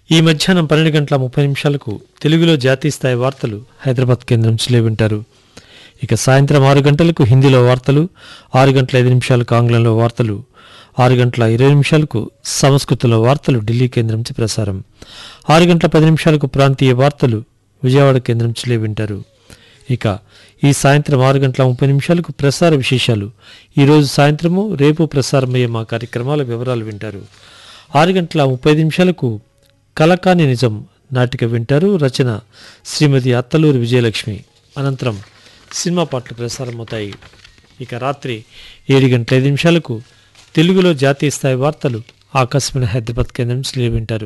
ఈ మధ్యాహ్నం పన్నెండు గంటల ముప్పై నిమిషాలకు తెలుగులో జాతీయ స్థాయి వార్తలు హైదరాబాద్ కేంద్రం నుంచి వింటారు ఇక సాయంత్రం ఆరు గంటలకు హిందీలో వార్తలు ఆరు గంటల ఐదు నిమిషాలకు ఆంగ్లంలో వార్తలు ఆరు గంటల ఇరవై నిమిషాలకు సంస్కృతంలో వార్తలు ఢిల్లీ కేంద్రం నుంచి ప్రసారం ఆరు గంటల పది నిమిషాలకు ప్రాంతీయ వార్తలు విజయవాడ కేంద్రం నుంచి వింటారు ఇక ఈ సాయంత్రం ఆరు గంటల ముప్పై నిమిషాలకు ప్రసార విశేషాలు ఈరోజు సాయంత్రము రేపు ప్రసారమయ్యే మా కార్యక్రమాల వివరాలు వింటారు ఆరు గంటల ముప్పై నిమిషాలకు కలకాని నిజం నాటిక వింటారు రచన శ్రీమతి అత్తలూరి విజయలక్ష్మి అనంతరం సినిమా పాటలు ప్రసారమవుతాయి ఇక రాత్రి ఏడు గంటల ఐదు నిమిషాలకు తెలుగులో జాతీయ స్థాయి వార్తలు ఆకాశవాణి హైదరాబాద్ కేంద్రం నుంచి వింటారు